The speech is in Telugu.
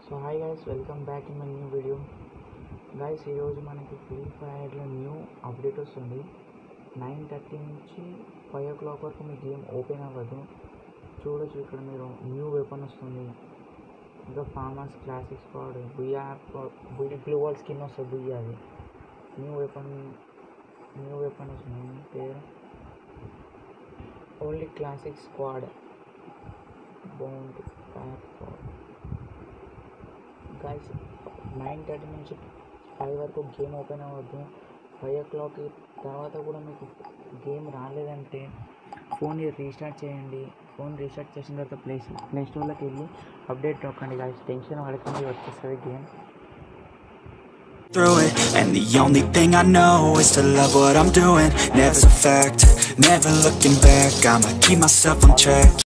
so hi guys welcome back in my new video guys ఈరోజు మనకి ఫ్రీ ఫైర్లో న్యూ అప్డేట్ వస్తుంది నైన్ థర్టీ నుంచి ఫైవ్ ఓ క్లాక్ వరకు మీ గేమ్ ఓపెన్ అవ్వదు చూడొచ్చు ఇక్కడ మీరు న్యూ వెపన్ వస్తుంది ఇంకా farmers classic squad booyah booyah blue wall skin వస్తుంది బుయ్యా అది న్యూ వెపన్ న్యూ వెపన్ వస్తుంది పేరు ఓన్లీ క్లాసిక్ స్క్వాడ్ బాగుంది fire squad guys nine thirty నుంచి ఫైవ్ వరకు గేమ్ ఓపెన్ అవ్వద్దు ఫైవ్ ఓ క్లాక్ తర్వాత కూడా మీకు గేమ్ రాలేదంటే ఫోన్ రీస్టార్ట్ చేయండి ఫోన్ రీస్టార్ట్ చేసిన తర్వాత ప్లే ప్లే స్టోర్లోకి వెళ్ళి అప్డేట్ నొక్కండి గైస్ టెన్షన్ పడకండి వచ్చేస్తుంది game through it And the only thing I know is to love what I'm doing Never a fact, never looking back I'ma keep myself on track